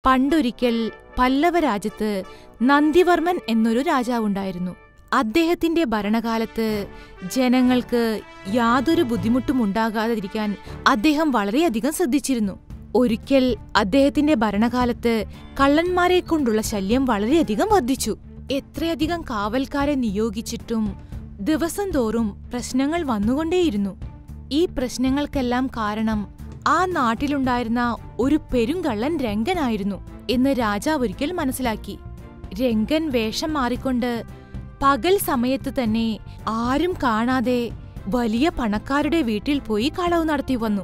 പണ്ടൊരിക്കൽ പല്ലവ രാജ്യത്ത് നന്ദിവർമ്മൻ എന്നൊരു രാജാവുണ്ടായിരുന്നു അദ്ദേഹത്തിന്റെ ഭരണകാലത്ത് ജനങ്ങൾക്ക് യാതൊരു ബുദ്ധിമുട്ടും ഉണ്ടാകാതിരിക്കാൻ അദ്ദേഹം വളരെയധികം ശ്രദ്ധിച്ചിരുന്നു ഒരിക്കൽ അദ്ദേഹത്തിന്റെ ഭരണകാലത്ത് കള്ളന്മാരെ കൊണ്ടുള്ള ശല്യം വളരെയധികം വർദ്ധിച്ചു എത്രയധികം കാവൽക്കാരെ നിയോഗിച്ചിട്ടും ദിവസം തോറും പ്രശ്നങ്ങൾ വന്നുകൊണ്ടേയിരുന്നു ഈ പ്രശ്നങ്ങൾക്കെല്ലാം കാരണം ആ നാട്ടിലുണ്ടായിരുന്ന ഒരു പെരുങ്കള്ളൻ രംഗനായിരുന്നു എന്ന് രാജാവ് ഒരിക്കൽ മനസ്സിലാക്കി രംഗൻ വേഷം മാറിക്കൊണ്ട് പകൽ സമയത്ത് തന്നെ ആരും കാണാതെ വലിയ പണക്കാരുടെ വീട്ടിൽ പോയി കളവ് നടത്തി വന്നു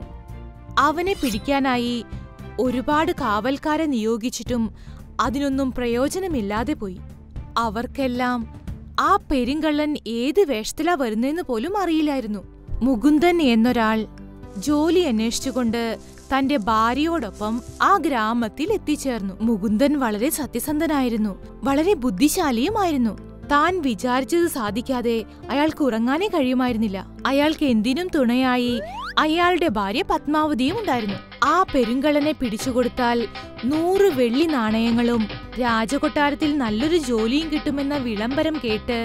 അവനെ പിടിക്കാനായി ഒരുപാട് കാവൽക്കാരെ നിയോഗിച്ചിട്ടും അതിനൊന്നും പ്രയോജനമില്ലാതെ പോയി അവർക്കെല്ലാം ആ പെരുങ്കള്ളൻ ഏത് വേഷത്തിലാ വരുന്നതെന്ന് പോലും അറിയില്ലായിരുന്നു മുകുന്ദൻ എന്നൊരാൾ ജോലി അന്വേഷിച്ചുകൊണ്ട് തന്റെ ഭാര്യയോടൊപ്പം ആ ഗ്രാമത്തിൽ എത്തിച്ചേർന്നു മുകുന്ദൻ വളരെ സത്യസന്ധനായിരുന്നു വളരെ ബുദ്ധിശാലിയുമായിരുന്നു താൻ വിചാരിച്ചത് സാധിക്കാതെ അയാൾക്ക് ഉറങ്ങാനേ കഴിയുമായിരുന്നില്ല അയാൾക്ക് എന്തിനും തുണയായി അയാളുടെ ഭാര്യ പത്മാവതിയും ഉണ്ടായിരുന്നു ആ പെരുങ്കള്ളനെ പിടിച്ചുകൊടുത്താൽ നൂറ് വെള്ളി നാണയങ്ങളും രാജകൊട്ടാരത്തിൽ നല്ലൊരു ജോലിയും കിട്ടുമെന്ന വിളംബരം കേട്ട്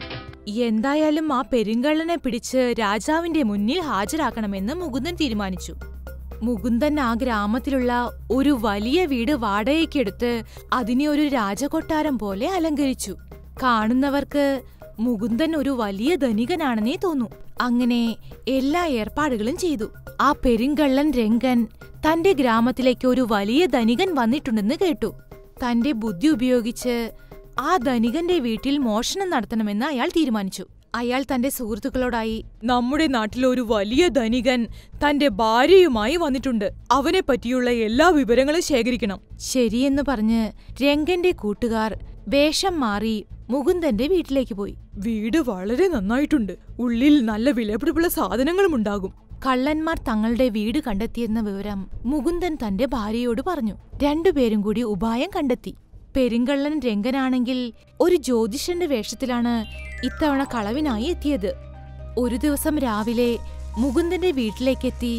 എന്തായാലും ആ പെരുങ്കള്ളനെ പിടിച്ച് രാജാവിന്റെ മുന്നിൽ ഹാജരാക്കണമെന്ന് മുകുന്ദൻ തീരുമാനിച്ചു മുകുന്ദൻ ആ ഗ്രാമത്തിലുള്ള ഒരു വലിയ വീട് വാടകയ്ക്കെടുത്ത് അതിനെ ഒരു രാജകൊട്ടാരം പോലെ അലങ്കരിച്ചു കാണുന്നവർക്ക് മുകുന്ദൻ ഒരു വലിയ ധനികനാണെന്നേ തോന്നു അങ്ങനെ എല്ലാ ഏർപ്പാടുകളും ചെയ്തു ആ പെരുങ്കള്ളൻ രംഗൻ തന്റെ ഗ്രാമത്തിലേക്ക് ഒരു വലിയ ധനികൻ വന്നിട്ടുണ്ടെന്ന് കേട്ടു തന്റെ ബുദ്ധി ഉപയോഗിച്ച് ആ ധനികന്റെ വീട്ടിൽ മോഷണം നടത്തണമെന്ന് അയാൾ തീരുമാനിച്ചു അയാൾ തന്റെ സുഹൃത്തുക്കളോടായി നമ്മുടെ നാട്ടിലെ ഒരു വലിയ ധനികൻ തന്റെ ഭാര്യയുമായി വന്നിട്ടുണ്ട് അവനെ പറ്റിയുള്ള എല്ലാ വിവരങ്ങളും ശേഖരിക്കണം ശരിയെന്ന് പറഞ്ഞ് രംഗന്റെ കൂട്ടുകാർ വേഷം മാറി മുകുന്ദന്റെ വീട്ടിലേക്ക് പോയി വീട് വളരെ നന്നായിട്ടുണ്ട് ഉള്ളിൽ നല്ല വിലപിടിപ്പുള്ള സാധനങ്ങളും ഉണ്ടാകും കള്ളന്മാർ തങ്ങളുടെ വീട് കണ്ടെത്തിയെന്ന വിവരം മുകുന്ദൻ തന്റെ ഭാര്യയോട് പറഞ്ഞു രണ്ടുപേരും കൂടി ഉപായം കണ്ടെത്തി പെരുങ്കള്ളൻ രംഗനാണെങ്കിൽ ഒരു ജ്യോതിഷന്റെ വേഷത്തിലാണ് ഇത്തവണ കളവിനായി എത്തിയത് ഒരു ദിവസം രാവിലെ മുകുന്ദന്റെ വീട്ടിലേക്കെത്തി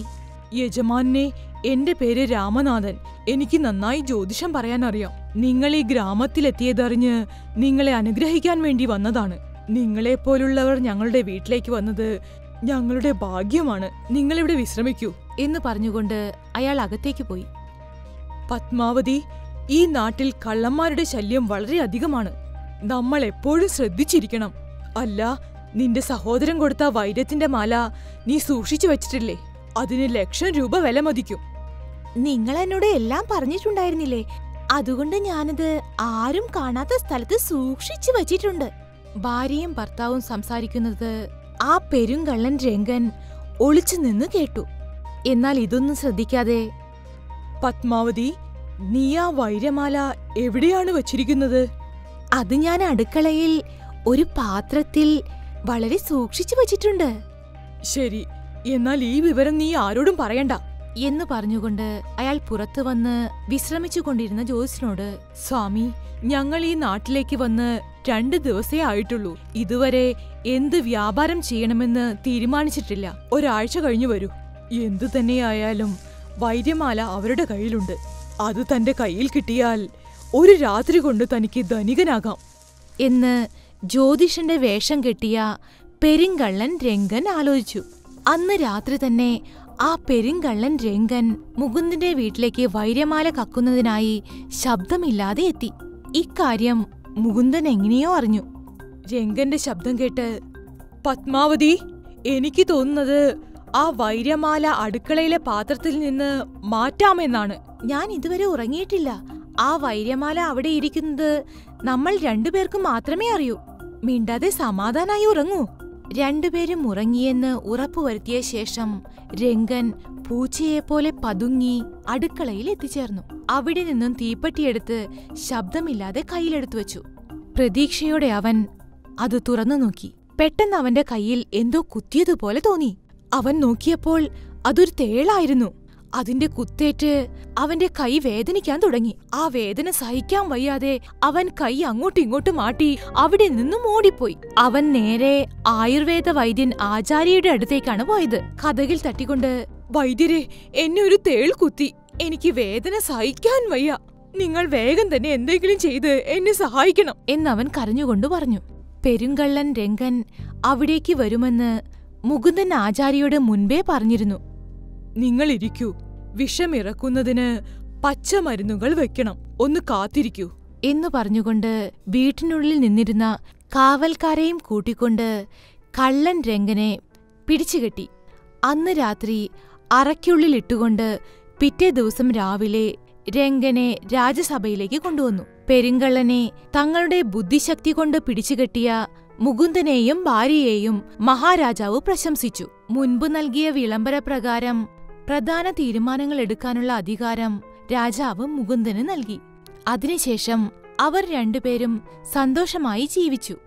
യജമാനെ എന്റെ പേര് രാമനാഥൻ എനിക്ക് നന്നായി ജ്യോതിഷം പറയാൻ അറിയാം നിങ്ങൾ ഈ ഗ്രാമത്തിലെത്തിയതറിഞ്ഞ് നിങ്ങളെ അനുഗ്രഹിക്കാൻ വേണ്ടി വന്നതാണ് നിങ്ങളെപ്പോലുള്ളവർ ഞങ്ങളുടെ വീട്ടിലേക്ക് വന്നത് ഞങ്ങളുടെ ഭാഗ്യമാണ് നിങ്ങളിവിടെ വിശ്രമിക്കൂ എന്ന് പറഞ്ഞുകൊണ്ട് അയാൾ അകത്തേക്ക് പോയി പത്മാവതി ഈ നാട്ടിൽ കള്ളന്മാരുടെ ശല്യം വളരെ അധികമാണ് നമ്മൾ എപ്പോഴും ശ്രദ്ധിച്ചിരിക്കണം അല്ല നിന്റെ സഹോദരൻ കൊടുത്ത വൈരത്തിന്റെ മാല നീ സൂക്ഷിച്ചു വെച്ചിട്ടില്ലേ അതിന് ലക്ഷം രൂപ വില മതിക്കും നിങ്ങൾ എന്നോട് എല്ലാം പറഞ്ഞിട്ടുണ്ടായിരുന്നില്ലേ അതുകൊണ്ട് ഞാനത് ആരും കാണാത്ത സ്ഥലത്ത് സൂക്ഷിച്ചു വച്ചിട്ടുണ്ട് ഭാര്യയും ഭർത്താവും സംസാരിക്കുന്നത് ആ പെരുങ്കള്ളൻ രംഗൻ ഒളിച്ചു നിന്ന് കേട്ടു എന്നാൽ ഇതൊന്നും ശ്രദ്ധിക്കാതെ പത്മാവതി നീ ആ വൈരമാല എവിടെയാണ് വച്ചിരിക്കുന്നത് അത് ഞാൻ അടുക്കളയിൽ ഒരു പാത്രത്തിൽ വളരെ സൂക്ഷിച്ചു വച്ചിട്ടുണ്ട് ശരി എന്നാൽ ഈ വിവരം നീ ആരോടും പറയണ്ട എന്ന് പറഞ്ഞുകൊണ്ട് അയാൾ പുറത്തു വന്ന് വിശ്രമിച്ചു കൊണ്ടിരുന്ന ജോസിനോട് സ്വാമി ഞങ്ങൾ ഈ നാട്ടിലേക്ക് വന്ന് രണ്ട് ദിവസേ ആയിട്ടുള്ളൂ ഇതുവരെ എന്ത് വ്യാപാരം ചെയ്യണമെന്ന് തീരുമാനിച്ചിട്ടില്ല ഒരാഴ്ച കഴിഞ്ഞു വരൂ എന്തു തന്നെയായാലും വൈര്യമാല അവരുടെ കയ്യിലുണ്ട് അത് തന്റെ കയ്യിൽ കിട്ടിയാൽ ഒരു രാത്രി കൊണ്ട് തനിക്ക് ധനികനാകാം എന്ന് ജ്യോതിഷന്റെ വേഷം കെട്ടിയ പെരുങ്കള്ളൻ രംഗൻ ആലോചിച്ചു അന്ന് രാത്രി തന്നെ ആ പെരുങ്കള്ളൻ രംഗൻ മുകുന്ദന്റെ വീട്ടിലേക്ക് വൈര്യമാല കക്കുന്നതിനായി ശബ്ദമില്ലാതെ എത്തി ഇക്കാര്യം മുകുന്ദൻ എങ്ങനെയോ അറിഞ്ഞു രംഗന്റെ ശബ്ദം കേട്ട് പത്മാവതി എനിക്ക് തോന്നുന്നത് ആ വൈര്യമാല അടുക്കളയിലെ പാത്രത്തിൽ നിന്ന് മാറ്റാമെന്നാണ് ഞാൻ ഇതുവരെ ഉറങ്ങിയിട്ടില്ല ആ വൈര്യമാല അവിടെ ഇരിക്കുന്നത് നമ്മൾ രണ്ടുപേർക്കും മാത്രമേ അറിയൂ മിണ്ടാതെ സമാധാനായി ഉറങ്ങൂ രണ്ടുപേരും ഉറങ്ങിയെന്ന് ഉറപ്പുവരുത്തിയ ശേഷം രംഗൻ പൂച്ചയെപ്പോലെ പതുങ്ങി അടുക്കളയിൽ എത്തിച്ചേർന്നു അവിടെ നിന്നും തീപ്പെട്ടിയെടുത്ത് ശബ്ദമില്ലാതെ കയ്യിലെടുത്തു വെച്ചു പ്രതീക്ഷയോടെ അവൻ അത് തുറന്നു നോക്കി പെട്ടെന്ന് അവന്റെ കയ്യിൽ എന്തോ കുത്തിയതുപോലെ തോന്നി അവൻ നോക്കിയപ്പോൾ അതൊരു തേളായിരുന്നു അതിന്റെ കുത്തേറ്റ് അവന്റെ കൈ വേദനിക്കാൻ തുടങ്ങി ആ വേദന സഹിക്കാൻ വയ്യാതെ അവൻ കൈ അങ്ങോട്ടും ഇങ്ങോട്ടും ആട്ടി അവിടെ നിന്നും ഓടിപ്പോയി അവൻ നേരെ ആയുർവേദ വൈദ്യൻ ആചാര്യയുടെ അടുത്തേക്കാണ് പോയത് കഥകിൽ തട്ടിക്കൊണ്ട് വൈദ്യരെ എന്നെ ഒരു തേൾ കുത്തി എനിക്ക് വേദന സഹിക്കാൻ വയ്യ നിങ്ങൾ വേഗം തന്നെ എന്തെങ്കിലും ചെയ്ത് എന്നെ സഹായിക്കണം എന്നവൻ കരഞ്ഞുകൊണ്ട് പറഞ്ഞു പെരുങ്കള്ളൻ രംഗൻ അവിടേക്ക് വരുമെന്ന് മുകുന്ദൻ ആചാര്യയോട് മുൻപേ പറഞ്ഞിരുന്നു നിങ്ങൾ ഇരിക്കൂ വിഷമിറക്കുന്നതിന് പച്ചമരുന്നുകൾ വെക്കണം ഒന്ന് കാത്തിരിക്കൂ എന്നു പറഞ്ഞുകൊണ്ട് വീട്ടിനുള്ളിൽ നിന്നിരുന്ന കാവൽക്കാരെയും കൂട്ടിക്കൊണ്ട് കള്ളൻ രംഗനെ പിടിച്ചുകെട്ടി അന്ന് രാത്രി അറയ്ക്കുള്ളിൽ ഇട്ടുകൊണ്ട് പിറ്റേ ദിവസം രാവിലെ രംഗനെ രാജസഭയിലേക്ക് കൊണ്ടുവന്നു പെരുങ്കള്ളനെ തങ്ങളുടെ ബുദ്ധിശക്തി കൊണ്ട് പിടിച്ചുകെട്ടിയ മുകുന്ദനെയും ഭാര്യയെയും മഹാരാജാവ് പ്രശംസിച്ചു മുൻപ് നൽകിയ വിളംബരപ്രകാരം പ്രധാന തീരുമാനങ്ങൾ എടുക്കാനുള്ള അധികാരം രാജാവ് മുകുന്ദന് നൽകി അതിനുശേഷം അവർ രണ്ടുപേരും സന്തോഷമായി ജീവിച്ചു